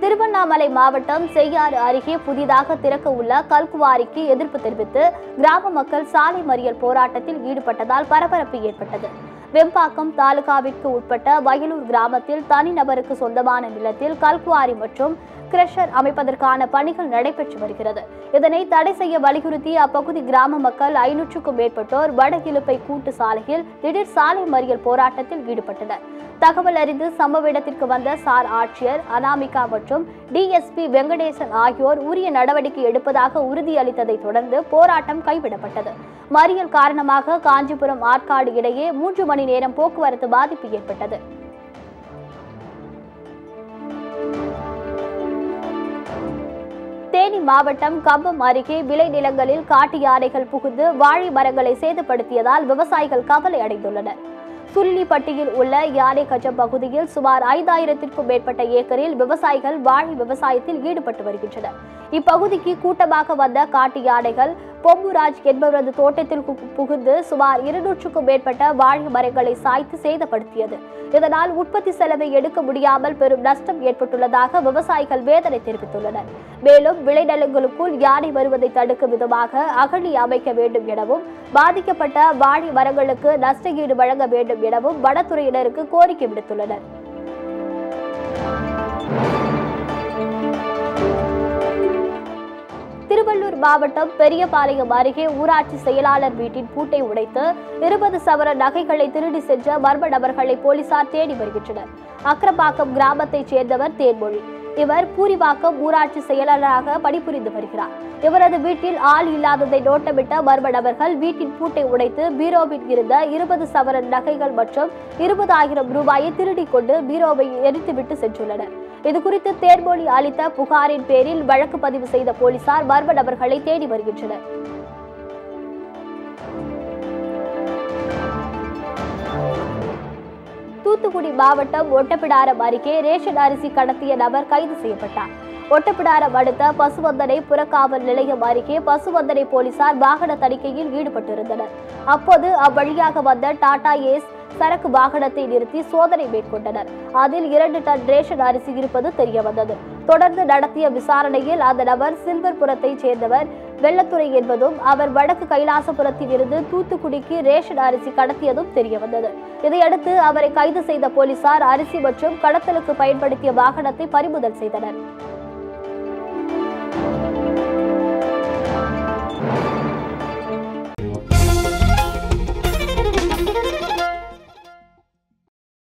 திருவண்ணாமலை மாவட்டம் செய்யாறு அருகே புதிதாக திறக்க உள்ள கல்குவாரிக்கு எதிர்ப்பு தெரிவித்து கிராம மக்கள் சாலை மறியல் போராட்டத்தில் ஈடுபட்டதால் பரபரப்பு ஏற்பட்டது வெம்பாக்கம் தாலுகாவிற்கு உட்பட்ட வயலூர் கிராமத்தில் தனிநபருக்கு சொந்தமான நிலத்தில் கல்குவாரி மற்றும் கிரஷர் அமைப்பதற்கான பணிகள் நடைபெற்று வருகிறது இதனை தடை செய்ய வலியுறுத்தி அப்பகுதி கிராம மக்கள் ஐநூற்றுக்கும் மேற்பட்டோர் வடகிழுப்பை கூட்டு சாலையில் திடீர் சாலை மறியல் போராட்டத்தில் ஈடுபட்டனர் தகவல் அறிந்து சம்பவ இடத்திற்கு வந்த சார் ஆட்சியர் அனாமிகா மற்றும் டிஎஸ்பி வெங்கடேசன் ஆகியோர் உரிய நடவடிக்கை எடுப்பதாக உறுதியளித்ததை தொடர்ந்து போராட்டம் கைவிடப்பட்டது மறியல் காரணமாக காஞ்சிபுரம் ஆற்காடு இடையே மூன்று மணி நேரம் போக்குவரத்து பாதிப்பு ஏற்பட்டது தேனி மாவட்டம் கம்பம் அருகே விளைநிலங்களில் காட்டு யானைகள் புகுந்து வாழை மரங்களை சேதப்படுத்தியதால் விவசாயிகள் கவலை அடைந்துள்ளனர் சுள்ளிப்பட்டியில் உள்ள யானை கஜம் பகுதியில் சுமார் ஐந்தாயிரத்திற்கும் மேற்பட்ட ஏக்கரில் விவசாயிகள் வாழை விவசாயத்தில் ஈடுபட்டு வருகின்றனர் இப்பகுதிக்கு கூட்டமாக வந்த காட்டு யானைகள் பொம்புராஜ் என்பவரது தோட்டத்தில் பு- புகுந்து சுமார் இருநூற்றுக்கும் மேற்பட்ட வாழை மரங்களை சாய்த்து சேதப்படுத்தியது இதனால் உற்பத்தி செலவை எடுக்க முடியாமல் பெரும் நஷ்டம் ஏற்பட்டுள்ளதாக விவசாயிகள் வேதனை தெரிவித்துள்ளனர் மேலும் விளைநிலங்களுக்குள் யானை வருவதை தடுக்கும் விதமாக அகழி அமைக்க வேண்டும் எனவும் பாதிக்கப்பட்ட வாழை மரங்களுக்கு நஷ்ட ஈடு வழங்க வேண்டும் எனவும் வனத்துறையினருக்கு கோரிக்கை விடுத்துள்ளனர் திருவள்ளூர் மாவட்டம் பெரியபாளையம் அருகே ஊராட்சி செயலாளர் வீட்டின் பூட்டை உடைத்து இருபது சவர நகைகளை திருடி சென்ற மர்ம நபர்களை போலீசார் தேடி வருகின்றனர் அக்கரப்பாக்கம் கிராமத்தைச் சேர்ந்தவர் தேன்மொழி இவர் பூரிவாக்கம் ஊராட்சி செயலாளராக பணிபுரிந்து வருகிறார் இவரது வீட்டில் ஆள் இல்லாததை நோட்டமிட்ட மர்ம நபர்கள் வீட்டின் பூட்டை உடைத்து பீரோவில் இருந்த இருபது சவரன் நகைகள் மற்றும் இருபதாயிரம் ரூபாயை திருடிக் கொண்டு பீரோவை எரித்துவிட்டு சென்றுள்ளனர் இதுகுறித்து தேர்மொழி அளித்த புகாரின் பேரில் வழக்கு பதிவு செய்த போலீசார் மர்ம நபர்களை தேடி வருகின்றனர் தூத்துக்குடி மாவட்டம் ஒட்டப்பிடாரம் அருகே ரேஷன் அரிசி கடத்திய நபர் கைது செய்யப்பட்டார் ஒட்டப்பிடாரம் அடுத்த பசுவந்தனை புறக்காவல் நிலையம் அருகே பசுவந்தனை போலீசார் வாகன தணிக்கையில் ஈடுபட்டிருந்தனர் அப்போது அவ்வழியாக வந்த டாடா ஏஸ் சரக்கு வாகனத்தை நிறுத்தி சோதனை மேற்கொண்டனர் அதில் இரண்டு டன் ரேஷன் அரிசி இருப்பது தெரியவந்தது தொடர்ந்து நடத்திய விசாரணையில் அந்த நபர் சில்வர்புரத்தைச் சேர்ந்தவர் வெள்ளத்துறை என்பதும் அவர் வடக்கு கைலாசபுரத்தில் இருந்து தூத்துக்குடிக்கு ரேஷன் அரிசி கடத்தியதும் தெரியவந்தது இதையடுத்து அவரை கைது செய்த போலீசார் அரிசி மற்றும் கடத்தலுக்கு பயன்படுத்திய வாகனத்தை பறிமுதல் செய்தனர்